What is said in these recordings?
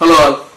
hello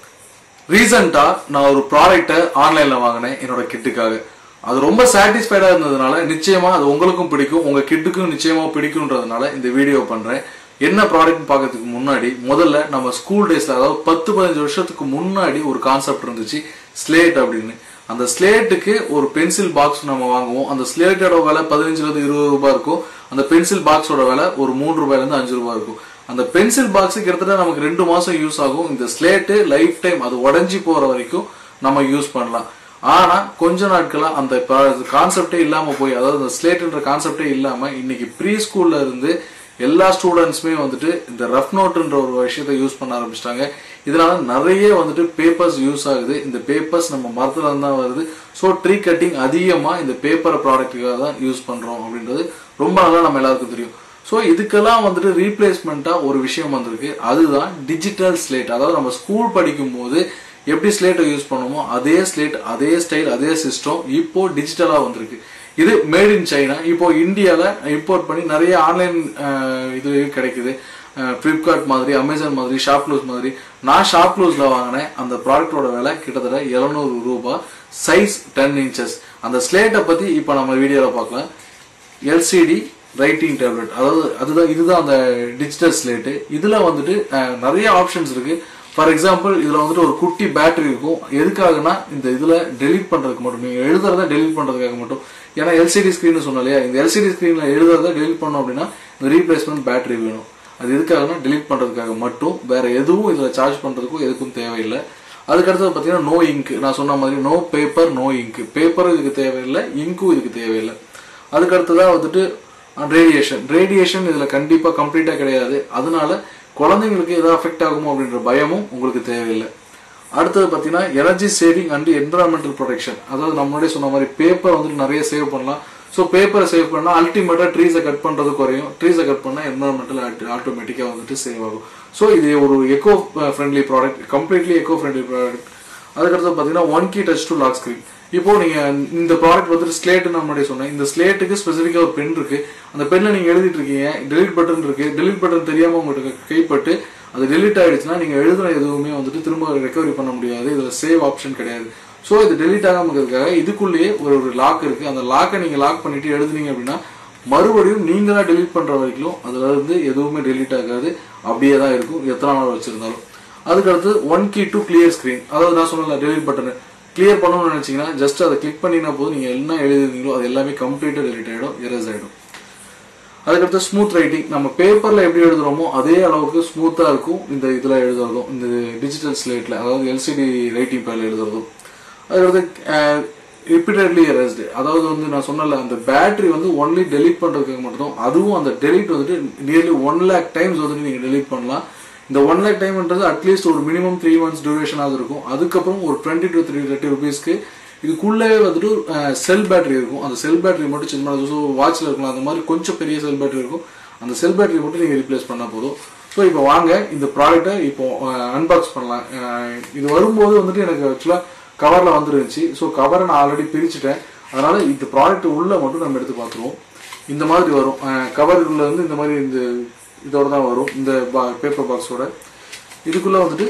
ரீசெண்டா நான் ஒரு ப்ராடக்ட்டை ஆன்லைன்ல வாங்கினேன் என்னோட கிட்டுக்காக அது ரொம்ப சாட்டிஸ்ஃபைடா இருந்ததுனால நிச்சயமா அது உங்களுக்கும் பிடிக்கும் உங்க கிட்டுக்கும் நிச்சயமா பிடிக்கும்ன்றதுனால இந்த வீடியோ பண்றேன் என்ன ப்ராடக்ட் பார்க்கறதுக்கு முன்னாடி முதல்ல நம்ம ஸ்கூல் டேஸ்ல அதாவது பத்து பதினஞ்சு வருஷத்துக்கு முன்னாடி ஒரு கான்செப்ட் இருந்துச்சு ஸ்லேட் அப்படின்னு அந்த ஸ்லேட்டுக்கு ஒரு பென்சில் பாக்ஸ் நம்ம வாங்குவோம் அந்த ஸ்லேட்டோட விலை பதினஞ்சுல இருந்து இருபது ரூபாய் இருக்கும் அந்த பென்சில் பாக்ஸோட விலை ஒரு மூன்று ரூபாயில இருந்து அஞ்சு ரூபாய் இருக்கும் அந்த பென்சில் பாக்ஸ் கிட்டத்தட்ட நமக்கு ரெண்டு மாசம் யூஸ் ஆகும் இந்த ஸ்லேட்டு லைஃப் டைம் அது உடஞ்சி போற வரைக்கும் நம்ம யூஸ் பண்ணலாம் ஆனா கொஞ்ச நாட்களா அந்த கான்செப்டே இல்லாம போய் அதாவது இந்த ஸ்லேட்ன்ற கான்செப்டே இல்லாம இன்னைக்கு ப்ரீ ஸ்கூல்ல இருந்து எல்லா ஸ்டூடெண்ட்ஸுமே வந்துட்டு இந்த ரஃப் நோட்டுன்ற ஒரு விஷயத்த யூஸ் பண்ண ஆரம்பிச்சிட்டாங்க இதனால நிறைய வந்துட்டு பேப்பர்ஸ் யூஸ் ஆகுது இந்த பேப்பர்ஸ் நம்ம மரத்துல இருந்து தான் வருது ஸோ ட்ரீ கட்டிங் அதிகமா இந்த பேப்பர் ப்ராடக்ட்டுக்காக தான் யூஸ் பண்றோம் அப்படின்றது ரொம்ப நல்லா நம்ம எல்லாருக்கும் தெரியும் ஸோ இதுக்கெல்லாம் வந்துட்டு ரீப்ளேஸ்மெண்ட்டா ஒரு விஷயம் வந்திருக்கு அதுதான் டிஜிட்டல் ஸ்லேட் அதாவது நம்ம ஸ்கூல் படிக்கும் போது எப்படி ஸ்லேட்டை யூஸ் பண்ணுமோ அதே ஸ்லேட் அதே ஸ்டைல் அதே சிஸ்டம் இப்போ டிஜிட்டலா வந்திருக்கு இது மேட் இன் சைனா இப்போ இந்தியால இம்போர்ட் பண்ணி நிறைய ஆன்லைன் இது கிடைக்குது ஃப்ளிப்கார்ட் மாதிரி அமேசான் மாதிரி ஷாப்க்ளூஸ் மாதிரி நான் ஷாப்க்ளூஸ்ல வாங்கினேன் அந்த ப்ராடக்டோட விலை கிட்டத்தட்ட எழுநூறு ரூபாய் சைஸ் டென் இன்ச்சஸ் அந்த ஸ்லேட்டை பத்தி இப்போ நம்ம வீடியோல பார்க்கலாம் எல்சிடி ரைட்டிங் டேப்லெட் அதாவது அதுதான் இதுதான் அந்த டிஜிட்டல் ஸ்லேட்டு இதுல வந்துட்டு அஹ், நிறைய ஆப்ஷன்ஸ் இருக்கு ஃபார் எக்ஸாம்பிள் இதுல வந்துட்டு ஒரு குட்டி பேட்டரி இருக்கும் எதுக்காகனா இந்த இதுல டெலீட் பண்றதுக்கு மட்டும் நீங்க எழுதுறத டெலீட் பண்றதுக்காக மட்டும் ஏன்னா எல்சிடி ஸ்கிரீன் சொன்னோம் இல்லையா இந்த எல்சிடி ஸ்கிரீன்ல எழுதுறத டெலீட் பண்ணோம் அப்படின்னா இந்த ரீப்ளேஸ்மெண்ட் பேட்டரி வேணும் அது எதுக்காகனா டெலீட் பண்றதுக்காக மட்டும் வேற எதுவும் இதுல சார்ஜ் பண்றதுக்கும் எதுக்கும் தேவையில்லை அதுக்கடுத்தது பார்த்தீங்கன்னா நோ இங்க் நான் சொன்ன மாதிரி நோ பேப்பர் நோ இங்க் பேப்பரும் இதுக்கு தேவையில்லை இங்க்கும் இதுக்கு தேவையில்லை அதுக்கு அடுத்ததா வந்துட்டு ரேடியேஷன் ரேடியேஷன் இதுல கண்டிப்பா கம்ப்ளீட்டா கிடையாது அதனால குழந்தைங்களுக்கு ஏதாவது அஃபெக்ட் ஆகுமோ அப்படின்ற பயமும் உங்களுக்கு தேவையில்லை அடுத்தது பார்த்தீங்கன்னா energy saving and environmental protection அதாவது நம்மளே சொன்ன மாதிரி பேப்பர் வந்துட்டு நிறைய சேவ் பண்ணலாம் ஸோ பேப்பரை சேவ் பண்ணா அல்டிமேட்டா ட்ரீஸை கட் பண்றது குறையும் ட்ரீஸை கட் பண்ணா என்விரான்மெண்டல் ஆட்டோமேட்டிக்கா வந்துட்டு சேவ் ஆகும் ஸோ இது ஒரு eco friendly product completely eco friendly product அதுக்கடுத்து பார்த்தீங்கன்னா one key touch to lock screen இப்போ நீங்க இந்த ப்ராடக்ட் வந்துட்டு ஸ்லேட் நான் முன்னாடி சொன்னேன் இந்த ஸ்லேட்டுக்கு ஸ்பெசிஃபிக்கா ஒரு பென் இருக்கு அந்த பென்ல நீங்க எழுதிட்டு இருக்கீங்க டெலிட் பட்டன் இருக்கு டெலிட் பட்டன் தெரியாம உங்களுக்கு கைப்பட்டு அது டெலிட் ஆயிடுச்சுன்னா நீங்க எழுதுன எதுவுமே வந்துட்டு திரும்ப ரெக்கவரி பண்ண முடியாது இதுல சேவ் ஆப்ஷன் கிடையாது ஸோ இது டெலிட் ஆகாம இருக்கிறதுக்காக இதுக்குள்ளேயே ஒரு ஒரு லாக் இருக்கு அந்த லாக்கை நீங்க லாக் பண்ணிட்டு எழுதுனீங்க அப்படின்னா மறுபடியும் நீங்க தான் டெலிட் பண்ற வரைக்கும் அதுல இருந்து எதுவுமே டெலிட் ஆகாது அப்படியே தான் இருக்கும் எத்தனை நாள் வச்சிருந்தாலும் அதுக்கடுத்து one key to clear screen அதாவது நான் சொன்னல டெலிட் பட்டன் கிளியர் பண்ணணும்னு நினைச்சீங்கன்னா ஜஸ்ட் அதை கிளிக் பண்ணினா போதும் நீங்க என்ன எழுதிருந்தீங்களோ அது எல்லாமே கம்ப்ளீட்டா டெலிட் ஆயிடும் எரேஸ் ஆயிடும் அதுக்கடுத்து ஸ்மூத் ரைட்டிங் நம்ம பேப்பர்ல எப்படி எழுதுறோமோ அதே அளவுக்கு ஸ்மூத்தா இருக்கும் இந்த இதுல எழுதுறதும் இந்த டிஜிட்டல் ஸ்லேட்ல அதாவது எல்சிடி ரைட்டிங் பேர்ல எழுதுறதும் அதுக்கடுத்து ரிப்பீட்டட்லி எரேஸ்டு அதாவது வந்து நான் சொன்னல அந்த பேட்டரி வந்து ஒன்லி டெலீட் பண்றதுக்கு மட்டும் அதுவும் அந்த டெலீட் வந்துட்டு நியர்லி ஒன் லேக் டைம்ஸ் வந்துட்டு நீங்க டெலீட் பண்ணலாம் இந்த ஒன் லேக் டைம்ன்றது அட்லீஸ்ட் ஒரு மினிமம் த்ரீ மந்த்ஸ் டியூரேஷனாவது இருக்கும் அதுக்கப்புறம் ஒரு டுவெண்ட்டி டு த்ரீ தேர்ட்டி ருபீஸ்க்கு இதுக்குள்ளவே வந்துட்டு செல் பேட்டரி இருக்கும் அந்த செல் பேட்டரி மட்டும் சின்ன ஸோ வாட்ச்ல இருக்கலாம் அந்த மாதிரி கொஞ்சம் பெரிய செல் பேட்டரி இருக்கும் அந்த செல் பேட்டரி மட்டும் நீங்க ரீப்ளேஸ் பண்ணா போதும் ஸோ இப்போ வாங்க இந்த ப்ராடக்ட்டை இப்போ அன்பாக்ஸ் பண்ணலாம் அஹ் இது வரும்போது வந்துட்டு எனக்கு ஆக்சுவலா கவர்ல வந்துருந்துச்சு ஸோ கவரை நான் ஆல்ரெடி பிரிச்சுட்டேன் அதனால இந்த ப்ராடக்ட் உள்ள மட்டும் நம்ம எடுத்து பார்த்துருவோம் இந்த மாதிரி வரும் கவர் உள்ள வந்து இந்த மாதிரி இந்த இதோட தான் வரும் இந்த பேப்பர் பாக்ஸோட இதுக்குள்ள வந்துட்டு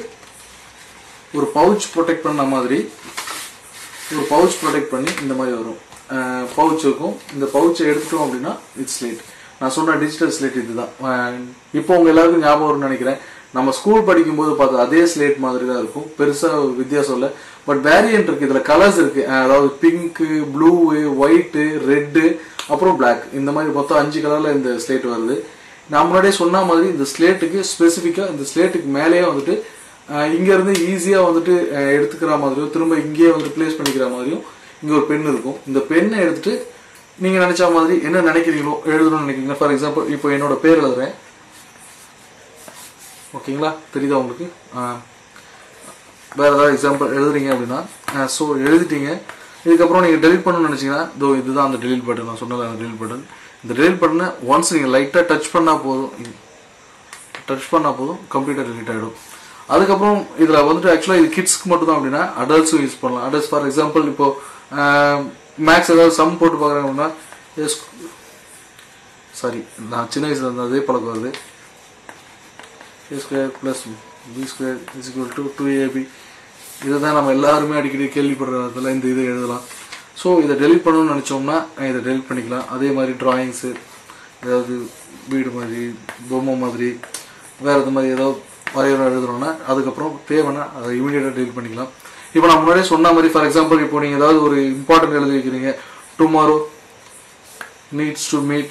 ஒரு பவுச் ப்ரொடெக்ட் பண்ண மாதிரி ஒரு பவுச் ப்ரொடெக்ட் பண்ணி இந்த மாதிரி வரும் பவுச் இருக்கும் இந்த பவுச்சை எடுத்துட்டோம் அப்படின்னா இட்ஸ் ஸ்லேட் நான் சொன்ன டிஜிட்டல் ஸ்லேட் இதுதான் அஹ் இப்போ உங்க எல்லாருக்கும் ஞாபகம் வரும்னு நினைக்கிறேன் நம்ம ஸ்கூல் படிக்கும்போது பார்த்தா அதே ஸ்லேட் மாதிரி தான் இருக்கும் பெருசா வித்தியாசம் இல்லை பட் வேரியன்ட் இருக்கு இதுல கலர்ஸ் இருக்கு அஹ் அதாவது பிங்க் ப்ளூ ஒயிட்டு ரெட்டு அப்புறம் Black இந்த மாதிரி மொத்தம் அஞ்சு கலர்ல இந்த ஸ்லேட் வருது நான் முன்னாடியே சொன்ன மாதிரி இந்த ஸ்லேட்டுக்கு ஸ்பெசிஃபிக்கா இந்த ஸ்லேட்டுக்கு மேலேயே வந்துட்டு அஹ் இங்க இருந்து ஈஸியா வந்துட்டு அஹ் எடுத்துக்கிற மாதிரியும் திரும்ப இங்கேயே வந்து ப்ளேஸ் பண்ணிக்கிற மாதிரியும் இங்க ஒரு பென் இருக்கும் இந்த பென்னை எடுத்துட்டு நீங்க நினைச்ச மாதிரி என்ன நினைக்கிறீங்களோ எழுதணும்னு நினைக்கிறீங்களா ஃபார் எக்ஸாம்பிள் இப்போ என்னோட பேர் எழுதுறேன் ஓகேங்களா தெரியுதா உங்களுக்கு அஹ் வேற ஏதாவது எக்ஸாம்பிள் எழுதுறீங்க அப்படின்னா ஸோ எழுதிட்டீங்க இதுக்கப்புறம் நீங்கள் delete பண்ணணும்னு நினச்சிங்கன்னா இதோ இதுதான் அந்த delete பட்டன் நான் சொன்னது அந்த delete பட்டன் இந்த delete பட்டனை ஒன்ஸ் நீங்கள் லைட்டாக டச் பண்ணால் போதும் டச் பண்ணால் போதும் கம்ப்ளீட்டாக delete ஆகிடும் அதுக்கப்புறம் இதில் வந்துட்டு ஆக்சுவலாக இது கிட்ஸ்க்கு மட்டும் தான் அப்படின்னா அடல்ட்ஸும் யூஸ் பண்ணலாம் அடல்ட்ஸ் ஃபார் எக்ஸாம்பிள் இப்போ மேக்ஸ் ஏதாவது சம் போட்டு பார்க்குறாங்க அப்படின்னா சாரி நான் சின்ன வயசுல இருந்த அதே பழக்கம் வருது a square plus b square is equal to two AB இதை தான் நம்ம எல்லாருமே அடிக்கடி கேள்விப்படுறதுல இந்த இதை எழுதலாம் ஸோ இதை டெலிட் பண்ணணும்னு நினச்சோம்னா இதை டெலிட் பண்ணிக்கலாம் அதே மாதிரி டிராயிங்ஸு ஏதாவது வீடு மாதிரி பொம்மை மாதிரி வேறு இது மாதிரி ஏதோ வரையணும் எழுதுறோம்னா அதுக்கப்புறம் தேவைன்னா அதை இமீடியட்டாக டெலிட் பண்ணிக்கலாம் இப்போ நான் முன்னாடியே சொன்ன மாதிரி ஃபார் எக்ஸாம்பிள் இப்போ நீங்கள் ஏதாவது ஒரு இம்பார்ட்டன்ட் எழுதி வைக்கிறீங்க tomorrow needs to meet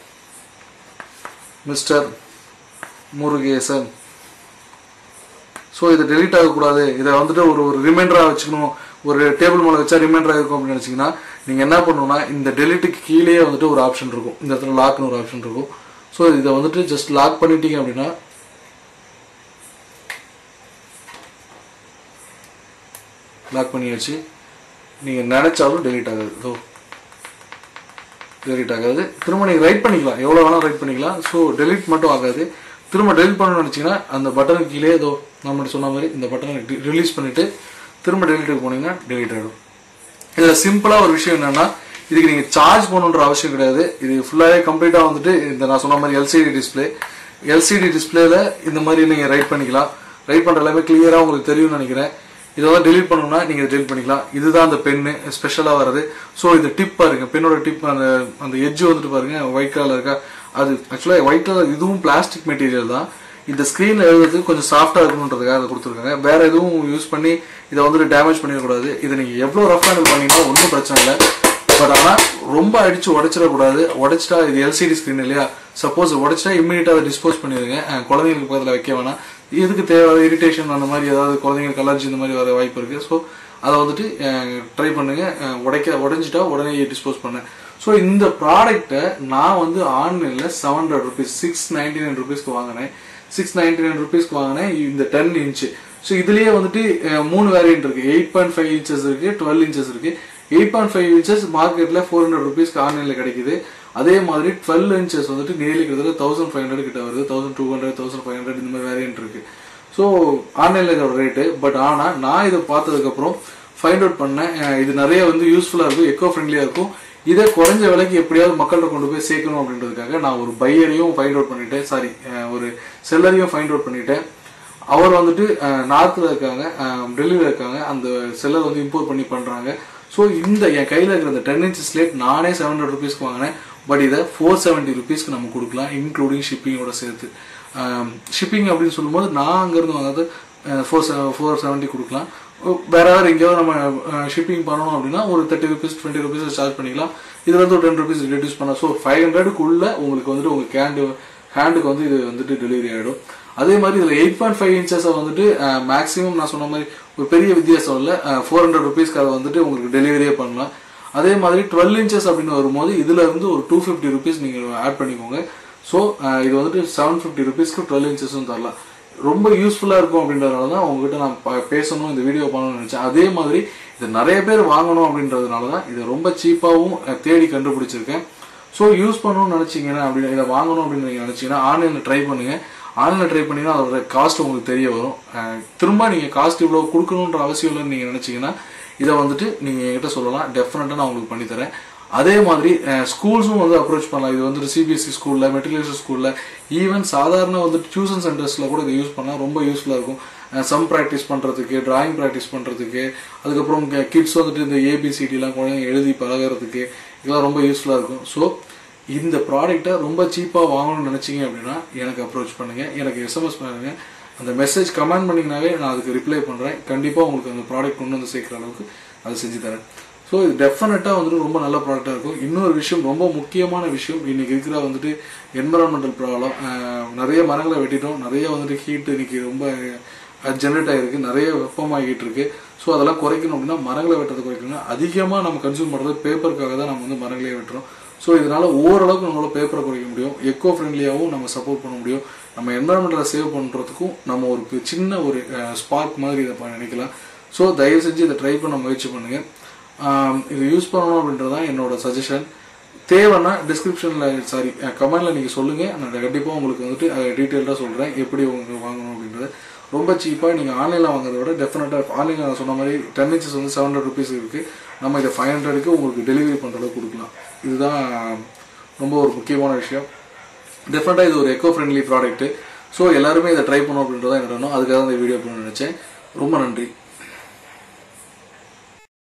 Mr Murugesan so இது டெலீட் ஆகக்கூடாது இதை வந்துட்டு ஒரு ஒரு ரிமைண்டராக வச்சுக்கணும் ஒரு டேபிள் மேலே வச்சா ரிமைண்டராக இருக்கும் அப்படின்னு நினச்சிங்கன்னா நீங்கள் என்ன பண்ணணும்னா இந்த டெலிட்டுக்கு கீழே வந்துட்டு ஒரு ஆப்ஷன் இருக்கும் இந்த இடத்துல லாக்னு ஒரு ஆப்ஷன் இருக்கும் ஸோ இதை வந்துட்டு ஜஸ்ட் லாக் பண்ணிட்டீங்க அப்படின்னா லாக் பண்ணியாச்சு நீங்கள் நினச்சாலும் டெலீட் ஆகாது ஸோ டெலிட் ஆகாது திரும்ப நீங்கள் ரைட் பண்ணிக்கலாம் எவ்வளோ வேணாலும் ரைட் பண்ணிக்கலாம் ஸோ டெலிட் மட்டும் ஆகாது திரும்ப டெலிட் பண்ணணும்னு நினச்சிங்கன்னா அந்த பட்டனுக்கு கீழே ஏதோ நம்ம சொன்ன மாதிரி இந்த பட்டனை ரிலீஸ் பண்ணிவிட்டு திரும்ப டெலிட்டுக்கு போனீங்கன்னா டெலிட் ஆகிடும் இதில் சிம்பிளாக ஒரு விஷயம் என்னென்னா இதுக்கு நீங்கள் சார்ஜ் பண்ணணுன்ற அவசியம் கிடையாது இது ஃபுல்லாகவே கம்ப்ளீட்டாக வந்துட்டு இந்த நான் சொன்ன மாதிரி எல்சிடி டிஸ்பிளே எல்சிடி டிஸ்பிளேல இந்த மாதிரி நீங்கள் ரைட் பண்ணிக்கலாம் ரைட் பண்ணுற எல்லாமே கிளியராக உங்களுக்கு தெரியும்னு நினைக்கிறேன் இதை வந்து டெலிட் பண்ணணும்னா நீங்கள் டெலிட் பண்ணிக்கலாம் இதுதான் அந்த பென்னு ஸ்பெஷலாக வர்றது ஸோ இது டிப் பாருங்க பென்னோட டிப் அந்த அந்த எட்ஜ் வந்துட்டு பாருங்க ஒயிட் கலர் இருக்கா அது ஆக்சுவலாக ஒயிட் கலர் இதுவும் பிளாஸ்டிக் மெட்டீரியல் தான் இந்த ஸ்க்ரீனில் எழுதுறதுக்கு கொஞ்சம் சாஃப்டாக இருக்கணுன்றதுக்காக அதை கொடுத்துருக்காங்க வேற எதுவும் யூஸ் பண்ணி இதை வந்துட்டு டேமேஜ் பண்ணிடக்கூடாது இதை நீங்கள் எவ்வளோ ரஃப் ஹேண்டில் பண்ணீங்கன்னா ஒன்றும் பிரச்சனை இல்லை பட் ஆனால் ரொம்ப அடிச்சு உடைச்சிடக்கூடாது உடைச்சிட்டா இது எல்சிடி ஸ்க்ரீன் இல்லையா சப்போஸ் உடைச்சிட்டா இம்மீடியட்டாக அதை டிஸ்போஸ் பண்ணிடுங்க அஹ் குழந்தைங்களுக்கு பக்கத்தில் வைக்க வேணாம் எதுக்கு தேவை இரிட்டேஷன் அந்த மாதிரி ஏதாவது குழந்தைங்களுக்கு அலர்ஜி இந்த மாதிரி வர வாய்ப்பு இருக்குது ஸோ அதை வந்துட்டு ட்ரை பண்ணுங்க அஹ் உடைக்க உடைஞ்சிட்டா உடனே டிஸ்போஸ் பண்ண ஸோ இந்த ப்ராடக்ட்டை நான் வந்து ஆன்லைனில் seven hundred rupees six ninety nine ருபீஸ்க்கு வாங்கினேன் சிக்ஸ் நைன்டி நைன் ருபீஸ்க்கு வாங்கினேன் இந்த டென் இன்ச்சு ஸோ இதுலயே வந்துட்டு அஹ், மூணு வேரியன்ட் இருக்கு எயிட் பாயிண்ட் ஃபைவ் இன்ச்சஸ் இருக்கு டுவெல் இன்ச்சஸ் இருக்கு எயிட் பாயிண்ட் ஃபைவ் இன்ச்சஸ் மார்க்கெட்ல ஃபோர் ஹண்ட்ரட் ருபீஸ்க்கு ஆன்லைன்ல கிடைக்குது அதே மாதிரி டுவெல் இன்ச்சஸ் வந்துட்டு நேர்லி கிட்டத்தட்ட தௌசண்ட் ஃபைவ் ஹண்ட்ரட் கிட்ட வருது thousand two hundred thousand five hundred இந்த மாதிரி வேரியன்ட் இருக்கு ஸோ ஆன்லைன்ல இதோட ரேட்டு பட் ஆனா நான் இதை பார்த்ததுக்கப்புறம் ஃபைண்ட் அவுட் பண்ணேன் அஹ், இது நிறைய வந்து யூஸ்ஃபுல்லா இருக்கும் எக்கோ ஃப்ரெண்ட்லியா இருக்கும் இதை குறைஞ்ச விலைக்கு எப்படியாவது மக்கள்கிட்ட கொண்டு போய் சேர்க்கணும் அப்படின்றதுக்காக நான் ஒரு பையரையும் ஃபைண்ட் அவுட் பண்ணிட்டேன் சாரி ஒரு செல்லரையும் ஃபைண்ட் அவுட் பண்ணிட்டேன் அவர் வந்துட்டு நார்த்தில் இருக்காங்க டெல்லியில் இருக்காங்க அந்த செல்லர் வந்து இம்போர்ட் பண்ணி பண்ணுறாங்க ஸோ இந்த என் கையில் இருக்கிற இந்த டென் இன்ச் ஸ்லேட் நானே செவன் ஹண்ட்ரட் ருபீஸ்க்கு வாங்கினேன் பட் இதை ஃபோர் செவன்ட்டி ருபீஸ்க்கு நம்ம கொடுக்கலாம் இன்க்ளூடிங் ஷிப்பிங்கோட சேர்த்து ஷிப்பிங் அப்படின்னு சொல்லும்போது நான் அங்கேருந்து வாங்குறது ஃபோர் ஃபோர் செவன்ட்டி கொடுக்கலாம் வேற வேறு எங்கேயாவது நம்ம ஷிப்பிங் பண்ணணும் அப்படின்னா ஒரு thirty rupees twenty rupees charge பண்ணிக்கலாம் இது வந்து ஒரு டென் ருபீஸ் ரெடியூஸ் பண்ணலாம் ஸோ ஃபைவ் ஹண்ட்ரடுக்குள்ள உங்களுக்கு வந்துட்டு உங்கள் கேண்டு ஹேண்டுக்கு வந்து இது வந்துட்டு டெலிவரி ஆகிடும் அதே மாதிரி இதில் எயிட் பாயிண்ட் ஃபைவ் இன்ச்சஸை வந்துட்டு மேக்ஸிமம் நான் சொன்ன மாதிரி ஒரு பெரிய வித்தியாசம் இல்லை ஃபோர் ஹண்ட்ரட் ருபீஸ்க்கு அதை வந்துட்டு உங்களுக்கு டெலிவரியே பண்ணலாம் அதே மாதிரி டுவெல் இன்ச்சஸ் அப்படின்னு வரும்போது இதுல இருந்து ஒரு டூ ஃபிஃப்டி ருபீஸ் நீங்கள் ஆட் பண்ணிக்கோங்க ஸோ இது வந்துட்டு செவன் ஃபிஃப்டி ருபீஸ்க்கு டுவெல் இன்ச்சஸும் தரலாம் ரொம்ப யூஸ்ஃபுல்லாக இருக்கும் அப்படின்றதுனால தான் உங்ககிட்ட நான் ப- பேசணும் இந்த வீடியோ பண்ணணும்னு நினச்சேன் அதே மாதிரி இது நிறைய பேர் வாங்கணும் அப்படின்றதுனால தான் இது ரொம்ப சீப்பாகவும் தேடி கண்டுபிடிச்சிருக்கேன் ஸோ யூஸ் பண்ணணும்னு நினச்சிங்கன்னா அப்படி இதை வாங்கணும் அப்படின்னு நீங்கள் நினச்சிங்கன்னா ஆன்லைனில் ட்ரை பண்ணுங்கள் ஆன்லைனில் ட்ரை பண்ணிங்கன்னா அதோட காஸ்ட் உங்களுக்கு தெரிய வரும் அஹ் திரும்ப நீங்கள் காஸ்ட் இவ்வளோ கொடுக்கணுன்ற அவசியம் இல்லைன்னு நீங்கள் நினச்சிங்கன்னா இதை வந்துட்டு நீங்கள் என்கிட்ட சொல்லலாம் டெஃபினட்டாக நான் உங்களுக்கு பண்ணித்தரேன் அதே மாதிரி ஸ்கூல்ஸும் வந்து அப்ரோச் பண்ணலாம் இது வந்துட்டு சிபிஎஸ்சி ஸ்கூலில் மெட்ரிகுலேஷன் ஸ்கூலில் ஈவன் சாதாரண வந்துட்டு டியூஷன் சென்டர்ஸில் கூட இதை யூஸ் பண்ணால் ரொம்ப யூஸ்ஃபுல்லாக இருக்கும் சம் ப்ராக்டிஸ் பண்ணுறதுக்கு டிராயிங் ப்ராக்டிஸ் பண்ணுறதுக்கு அதுக்கப்புறம் கிட்ஸ் வந்துட்டு இந்த ஏபிசிடிலாம் குழந்தைங்க எழுதி பழகுறதுக்கு இதெல்லாம் ரொம்ப யூஸ்ஃபுல்லாக இருக்கும் ஸோ இந்த ப்ராடக்ட்டை ரொம்ப சீப்பாக வாங்கணும்னு நினச்சிங்க அப்படின்னா எனக்கு அப்ரோச் பண்ணுங்கள் எனக்கு எஸ்எம்எஸ் பண்ணுங்க அந்த மெசேஜ் கமெண்ட் பண்ணிங்கனாவே நான் அதுக்கு ரிப்ளை பண்ணுறேன் கண்டிப்பாக உங்களுக்கு அந்த ப்ராடக்ட் கொண்டு வந்து சேர்க்குற அளவுக்கு அதை செஞ்சு தரேன் ஸோ இது டெஃபினட்டாக வந்துட்டு ரொம்ப நல்ல ப்ராடக்டாக இருக்கும் இன்னொரு விஷயம் ரொம்ப முக்கியமான விஷயம் இன்னைக்கு இருக்கிற வந்துட்டு என்வரான்மெண்டல் ப்ராப்ளம் நிறைய மரங்களை வெட்டிட்டோம் நிறைய வந்துட்டு ஹீட் இன்னைக்கு ரொம்ப ஜென்ரேட் ஆகிருக்கு நிறைய வெப்பமாகிட்டு இருக்கு ஸோ அதெல்லாம் குறைக்கணும் அப்படின்னா மரங்களை வெட்டுறதை குறைக்கணும்னா அதிகமாக நம்ம கன்சியூம் பண்ணுறது பேப்பருக்காக தான் நம்ம வந்து மரங்களே வெட்டுறோம் ஸோ இதனால ஓரளவுக்கு நம்மளால பேப்பரை குறைக்க முடியும் எக்கோ ஃப்ரெண்ட்லியாகவும் நம்ம சப்போர்ட் பண்ண முடியும் நம்ம என்வரான்மெண்ட்டை சேவ் பண்ணுறதுக்கும் நம்ம ஒரு பி- சின்ன ஒரு ஸ்பார்க் மாதிரி இதை ப- நினைக்கலாம் ஸோ தயவு செஞ்சு இதை ட்ரை பண்ண முயற்சி பண்ணுங்க ஆம், இது யூஸ் பண்ணணும் அப்படின்றது தான் என்னோட சஜஷன் தேவைன்னா டிஸ்கிரிப்ஷனில் சாரி கமெண்ட்ல நீங்கள் சொல்லுங்கள் நான் கண்டிப்பாக உங்களுக்கு வந்துட்டு டீட்டெயில்டாக சொல்கிறேன் எப்படி உங்களுக்கு வாங்கணும் அப்படின்றது ரொம்ப சீப்பாக நீங்கள் ஆன்லைனில் வாங்குறத விட டெஃபினட்டாக ஆன்லைனில் நான் சொன்ன மாதிரி டென் இன்ச்சஸ் வந்து செவன் ஹண்ட்ரட் ருபீஸ் இருக்குது நம்ம இதை ஃபைவ் ஹண்ட்ரடுக்கு உங்களுக்கு டெலிவரி பண்ணுற அளவுக்கு கொடுக்கலாம் இதுதான் ரொம்ப ஒரு முக்கியமான விஷயம் டெஃபினட்டாக இது ஒரு எக்கோ ஃப்ரெண்ட்லி ப்ராடக்ட்டு ஸோ எல்லாருமே இதை ட்ரை பண்ணணும் அப்படின்றத என்னோட எண்ணம் அதுக்காக தான் இந்த வீடியோ பண்ண நினைச்சேன் ரொம்ப நன்றி